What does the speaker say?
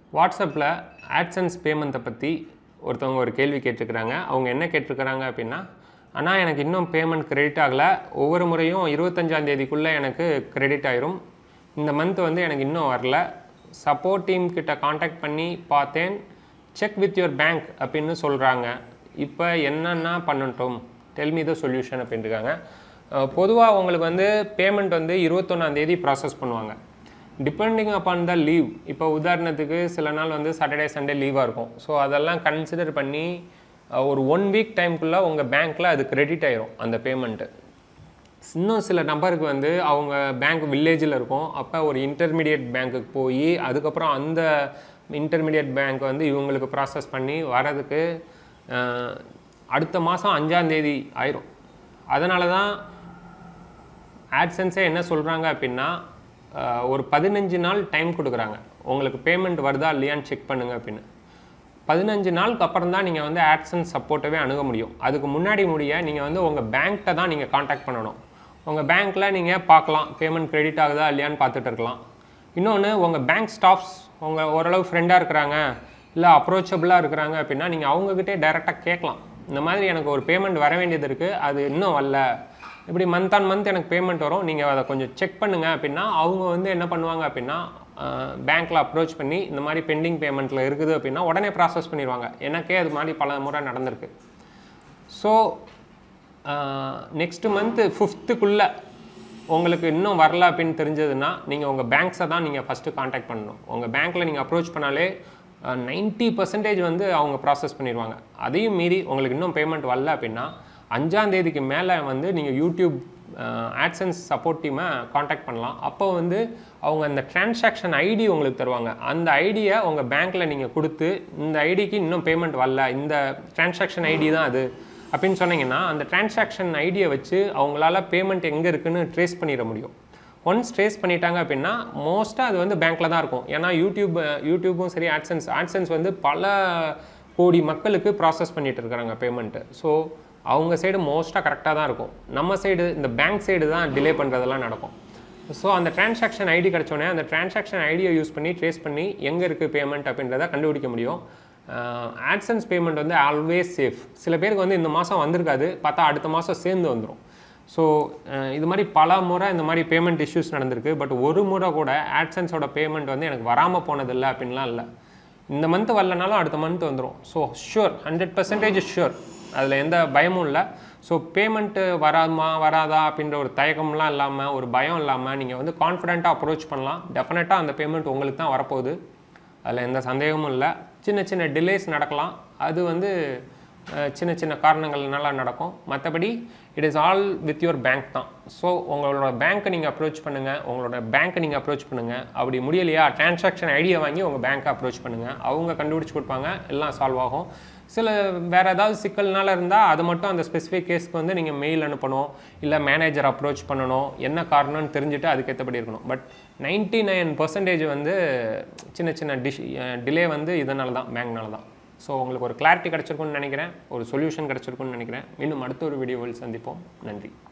வாட்ஸ்அப்பில் ஆட்சன்ஸ் பேமெண்ட்டை பற்றி ஒருத்தவங்க ஒரு கேள்வி கேட்டிருக்கிறாங்க அவங்க என்ன கேட்டிருக்கிறாங்க அப்படின்னா ஆனால் எனக்கு இன்னும் பேமெண்ட் கிரெடிட் ஆகலை ஒவ்வொரு முறையும் இருபத்தஞ்சாம் தேதிக்குள்ளே எனக்கு கிரெடிட் ஆயிரும் இந்த மந்த் வந்து எனக்கு இன்னும் வரல சப்போர்ட் டீம் கிட்ட காண்டாக்ட் பண்ணி பார்த்தேன் செக் வித் யுவர் பேங்க் அப்படின்னு சொல்கிறாங்க இப்போ என்னென்ன பண்ணட்டும் டெல் மீ த சொல்யூஷன் அப்படின்ட்டுருக்காங்க பொதுவாக உங்களுக்கு வந்து பேமெண்ட் வந்து இருபத்தொன்னாந்தேதி ப்ராசஸ் பண்ணுவாங்க டிபெண்டிங் அப்பான் த லீவ் இப்போ உதாரணத்துக்கு சில நாள் வந்து சாட்டர்டே சண்டே லீவாக இருக்கும் ஸோ அதெல்லாம் கன்சிடர் பண்ணி அஹ், ஒரு ஒன் வீக் டைம்குள்ளே உங்கள் பேங்க்கில் அது கிரெடிட் ஆயிரும் அந்த பேமெண்ட்டு இன்னும் சில நபருக்கு வந்து அவங்க பேங்க் வில்லேஜில் இருக்கும் அப்போ ஒரு இன்டர்மீடியட் பேங்க்குக்கு போய் அதுக்கப்புறம் அந்த இன்டர்மீடியட் பேங்க் வந்து இவங்களுக்கு ப்ராசஸ் பண்ணி வரதுக்கு அஹ், அடுத்த மாதம் அஞ்சாந்தேதி ஆயிரும் அதனால தான் ஆட்சன்ஸே என்ன சொல்கிறாங்க அப்படின்னா அஹ், ஒரு பதினஞ்சு நாள் டைம் கொடுக்குறாங்க உங்களுக்கு பேமெண்ட் வருதா இல்லையான்னு செக் பண்ணுங்க அப்படின்னு பதினஞ்சு நாளுக்கு அப்புறம் தான் நீங்கள் வந்து ஆட்சன்ஸ் சப்போர்ட்டவே அணுக முடியும் அதுக்கு முன்னாடி முடிய நீங்கள் வந்து உங்கள் பேங்க்கிட்ட தான் நீங்கள் காண்டாக்ட் பண்ணணும் உங்கள் பேங்க்கில் நீங்கள் பார்க்கலாம் பேமெண்ட் கிரெடிட் ஆகுதா இல்லையான்னு பார்த்துட்டு இருக்கலாம் இன்னொன்று உங்கள் பேங்க் ஸ்டாஃப்ஸ் உங்கள் ஓரளவு ஃப்ரெண்டாக இருக்கிறாங்க இல்லை அப்ரோச்சபிளாக இருக்கிறாங்க அப்படின்னா நீங்கள் அவங்கக்கிட்டே டைரெக்டாக கேட்கலாம் இந்த மாதிரி எனக்கு ஒரு பேமெண்ட் வர வேண்டியது இருக்குது அது இன்னும் வரல இப்படி மந்த் ஆன் மந்த் எனக்கு பேமெண்ட் வரும் நீங்கள் அதை கொஞ்சம் செக் பண்ணுங்கள் அப்படின்னா அவங்க வந்து என்ன பண்ணுவாங்க அப்படின்னா பேங்க்கில் அப்ரோச் பண்ணி இந்த மாதிரி பெண்டிங் பேமெண்ட்டில் இருக்குது அப்படின்னா உடனே ப்ராசஸ் பண்ணிடுவாங்க எனக்கே அது மாதிரி பல முறை நடந்திருக்கு ஸோ நெக்ஸ்ட் மந்த்து ஃபிஃப்த்துக்குள்ளே உங்களுக்கு இன்னும் வரல அப்படின்னு தெரிஞ்சதுன்னா நீங்கள் உங்கள் பேங்க்ஸை தான் நீங்கள் ஃபஸ்ட்டு காண்டாக்ட் பண்ணணும் உங்கள் பேங்க்கில் நீங்கள் அப்ரோச் பண்ணாலே நைன்ட்டி பர்சன்டேஜ் வந்து அவங்க ப்ராசஸ் பண்ணிடுவாங்க அதையும் மீறி உங்களுக்கு இன்னும் பேமெண்ட் வரல அப்படின்னா அஞ்சாம் தேதிக்கு மேலே வந்து நீங்கள் யூடியூப் ஆட்சன்ஸ் சப்போர்ட் டீமை காண்டாக்ட் பண்ணலாம் அப்போ வந்து அவங்க அந்த டிரான்சாக்ஷன் ஐடி உங்களுக்கு தருவாங்க அந்த ஐடியை உங்கள் பேங்க்கில் நீங்கள் கொடுத்து இந்த ஐடிக்கு இன்னும் பேமெண்ட் வரல இந்த டிரான்சாக்ஷன் ஐடி தான் அது அப்படின்னு சொன்னீங்கன்னா அந்த டிரான்சாக்ஷன் ஐடியை வச்சு அவங்களால பேமெண்ட் எங்கே இருக்குன்னு ட்ரேஸ் பண்ணிட முடியும் ஒன்ஸ் ட்ரேஸ் பண்ணிட்டாங்க அப்படின்னா மோஸ்ட்டாக அது வந்து பேங்க்கில் தான் இருக்கும் ஏன்னா யூடியூப் யூடியூப்பும் சரி ஆட்சன்ஸ் ஆட்சன்ஸ் வந்து பல கோடி மக்களுக்கு ப்ராசஸ் பண்ணிட்டு இருக்கிறாங்க பேமெண்ட்டு ஸோ அவங்க சைடு மோஸ்ட்டாக கரெக்டாக தான் இருக்கும் நம்ம சைடு இந்த பேங்க் சைடு தான் டிலே பண்ணுறதெல்லாம் நடக்கும் ஸோ அந்த டிரான்சாக்ஷன் ஐடி கிடச்சோடனே அந்த டிரான்சாக்ஷன் ஐடியை யூஸ் பண்ணி ட்ரேஸ் பண்ணி எங்கே இருக்குது பேமெண்ட் அப்படின்றத கண்டுபிடிக்க முடியும் ஆட்சன்ஸ் பேமெண்ட் வந்து ஆல்வேஸ் சேஃப் சில பேருக்கு வந்து இந்த மாதம் வந்திருக்காது பார்த்தா அடுத்த மாதம் சேர்ந்து வந்துடும் ஸோ இது மாதிரி பல முறை இந்த மாதிரி பேமெண்ட் இஷ்யூஸ் நடந்திருக்கு பட் ஒரு முறை கூட ஆட்சன்ஸோட பேமெண்ட் வந்து எனக்கு வராமல் போனதில்லை அப்படின்லாம் இல்லை இந்த மந்த் வரலனாலும் அடுத்த மந்த் வந்துடும் so sure hundred percentage sure அதில் எந்த பயமும் இல்லை ஸோ பேமெண்ட்டு வராமா வராதா அப்படின்ற ஒரு தயக்கம்லாம் இல்லாமல் ஒரு பயம் இல்லாமல் நீங்கள் வந்து கான்ஃபிடென்ட்டாக அப்ரோச் பண்ணலாம் டெஃபினட்டாக அந்த பேமெண்ட் உங்களுக்கு தான் வரப்போகுது அதில் எந்த சந்தேகமும் இல்லை சின்ன சின்ன டிலேஸ் நடக்கலாம் அது வந்து அஹ், சின்ன சின்ன காரணங்கள்னால நடக்கும் மற்றபடி it is all with your bank தான் ஸோ உங்களோட பேங்க்கை நீங்கள் அப்ரோச் பண்ணுங்கள் உங்களோட பேங்க்கை நீங்கள் அப்ரோச் பண்ணுங்கள் அப்படி முடியலையா டிரான்சாக்ஷன் ஐடியா வாங்கி உங்கள் பேங்க்கை அப்ரோச் பண்ணுங்கள் அவங்க கண்டுபிடிச்சி கொடுப்பாங்க எல்லாம் சால்வ் ஆகும் சில வேறு ஏதாவது சிக்கல்னால இருந்தால் அது மட்டும் அந்த ஸ்பெசிஃபிக் கேஸ்க்கு வந்து நீங்கள் மெயில் அனுப்பணும் இல்லை மேனேஜர் அப்ரோச் பண்ணணும் என்ன காரணம்னு தெரிஞ்சுட்டு அதுக்கேற்றபடி இருக்கணும் பட் நைன்ட்டி நைன் பர்சன்டேஜ் வந்து சின்ன சின்ன டிஷ் டிலே வந்து இதனால தான் பேங்க்னால தான் ஸோ உங்களுக்கு ஒரு கிளாரிட்டி கிடச்சிருக்குன்னு நினைக்கிறேன் ஒரு சொல்யூஷன் கிடச்சிருக்குன்னு நினைக்கிறேன் மீண்டும் அடுத்த ஒரு வீடியோவில் சந்திப்போம் நன்றி